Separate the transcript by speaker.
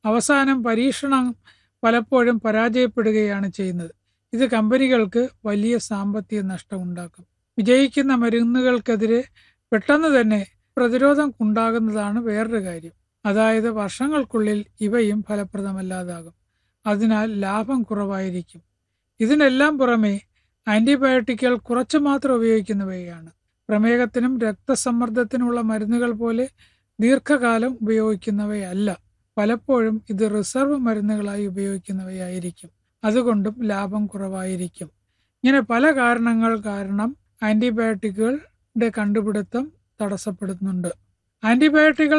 Speaker 1: അവസാനം പരീക്ഷണം പലപ്പോഴും പരാജയപ്പെടുകയാണ് ചെയ്യുന്നത് ഇത് കമ്പനികൾക്ക് വലിയ സാമ്പത്തിക നഷ്ടം ഉണ്ടാക്കും വിജയിക്കുന്ന മരുന്നുകൾക്കെതിരെ പെട്ടെന്ന് തന്നെ പ്രതിരോധം ഉണ്ടാകുന്നതാണ് വേറൊരു കാര്യം അതായത് വർഷങ്ങൾക്കുള്ളിൽ ഇവയും ഫലപ്രദമല്ലാതാകും അതിനാൽ ലാഭം കുറവായിരിക്കും ഇതിനെല്ലാം പുറമെ ആന്റിബയോട്ടിക്കുകൾ കുറച്ചു മാത്രം ഉപയോഗിക്കുന്നവയാണ് പ്രമേഹത്തിനും രക്തസമ്മർദ്ദത്തിനുമുള്ള മരുന്നുകൾ പോലെ ദീർഘകാലം ഉപയോഗിക്കുന്നവയല്ല പലപ്പോഴും ഇത് റിസർവ് മരുന്നുകളായി ഉപയോഗിക്കുന്നവയായിരിക്കും അതുകൊണ്ടും ലാഭം കുറവായിരിക്കും ഇങ്ങനെ പല കാരണങ്ങൾ കാരണം ആന്റിബയോട്ടിക്കുകളുടെ കണ്ടുപിടുത്തം തടസ്സപ്പെടുന്നുണ്ട് ആന്റിബയോട്ടിക്കുകൾ